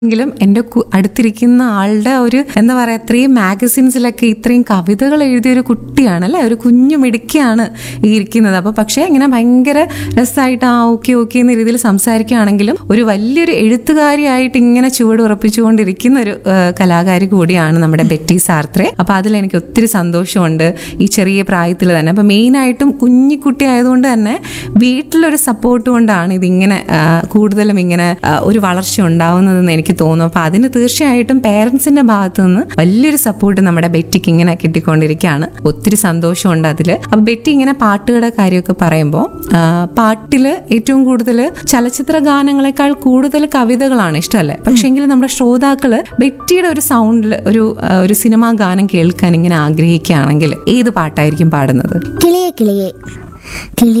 എങ്കിലും എൻ്റെ കു- അടുത്തിരിക്കുന്ന ആളുടെ ഒരു എന്താ പറയാ ഇത്രയും മാഗസിൻസിലൊക്കെ ഇത്രയും കവിതകൾ എഴുതിയ ഒരു കുട്ടിയാണ് അല്ലെ ഒരു കുഞ്ഞു മിടുക്കിയാണ് ഈ ഇരിക്കുന്നത് അപ്പൊ പക്ഷേ ഇങ്ങനെ ഭയങ്കര രസമായിട്ട് ആ ഓക്കെ ഓക്കെ എന്ന രീതിയിൽ സംസാരിക്കുകയാണെങ്കിലും ഒരു വലിയൊരു എഴുത്തുകാരിയായിട്ട് ഇങ്ങനെ ചുവട് ഉറപ്പിച്ചുകൊണ്ടിരിക്കുന്ന ഒരു ആ, കലാകാരി കൂടിയാണ് നമ്മുടെ ബെറ്റി സാർത്രേ അപ്പൊ അതിൽ എനിക്ക് ഒത്തിരി സന്തോഷമുണ്ട് ഈ ചെറിയ പ്രായത്തിൽ തന്നെ അപ്പൊ മെയിനായിട്ടും കുഞ്ഞിക്കുട്ടി ആയതുകൊണ്ട് തന്നെ വീട്ടിലൊരു സപ്പോർട്ട് കൊണ്ടാണ് ഇതിങ്ങനെ ആ, കൂടുതലും ഇങ്ങനെ ആ, ഒരു വളർച്ച ഉണ്ടാവുന്നതെന്ന് എനിക്ക് തോന്നുന്നു അപ്പൊ അതിന് തീർച്ചയായിട്ടും പേരൻസിന്റെ ഭാഗത്തു നിന്ന് വലിയൊരു സപ്പോർട്ട് നമ്മുടെ ബെറ്റിക്ക് ഇങ്ങനെ കിട്ടിക്കൊണ്ടിരിക്കുകയാണ് ഒത്തിരി സന്തോഷമുണ്ട് അതില് അപ്പൊ ബെറ്റി ഇങ്ങനെ പാട്ടുകളുടെ കാര്യമൊക്കെ പറയുമ്പോൾ പാട്ടില് ഏറ്റവും കൂടുതൽ ചലച്ചിത്ര ഗാനങ്ങളെക്കാൾ കൂടുതൽ കവിതകളാണ് ഇഷ്ടമല്ലേ പക്ഷെങ്കിൽ നമ്മുടെ ശ്രോതാക്കള് ബെറ്റിയുടെ ഒരു സൗണ്ടിൽ ഒരു ആ, ഒരു സിനിമാ ഗാനം കേൾക്കാൻ ഇങ്ങനെ ആഗ്രഹിക്കുകയാണെങ്കിൽ ഏത് പാട്ടായിരിക്കും പാടുന്നത് കിളിയെ കിളിയെ കിളി